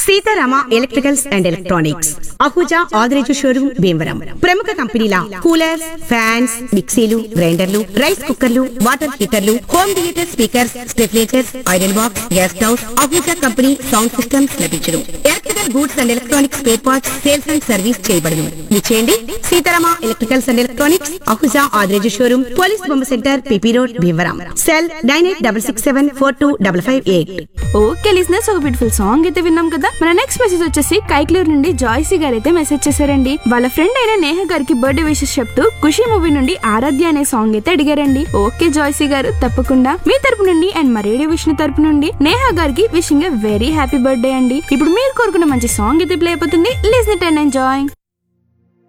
Sitarama electricals and electronics Ahuja Adireju showroom Bhimavaram ప్రముఖ కంపెనీల coolers fans మిక్సీలు గ్రైండర్లు రైస్ కుక్కర్లు వాటర్ హీటర్లు హోమ్ థియేటర్ స్పీకర్స్ స్టెఫ్లేచర్స్ iron box gas stoves Ahuja company sound systems లభించును electrical goods and electronics spare parts sales and service చేయబడును విచేయండి Seetharama electricals and electronics Ahuja Adireju showroom police బొమ్మ centre PP road Bhimavaram cell nine eight double six seven four two double five eight okay listeners ఒక beautiful song అయితే విన్నాం కదా మన next message వచ్చేసి కైక్లూరు నుండి జాయ్సీ గారు అయితే మెసేజ్ చేశారండి వాళ్ళ ఫ్రెండ్ అయిన నేహ గారికి బర్త్డే విషెస్ చెప్తూ ఖుషి మూవీ నుండి ఆరాధ్య అనే సాంగ్ అయితే అడిగారండి ఓకే జాయ్సీ గారు తప్పకుండా మీ తరపు నుండి అండ్ మా రేడియో విష్ణు తరపు నుండి నేహ గారికి విషింగ్ వెరీ హ్యాపీ బర్త్డే అండి ఇప్పుడు మీరు కోరుకున్న మంచి సాంగ్ అయితే ప్లే అయిపోతుంది లిజన్ అండ్ ఎంజాయ్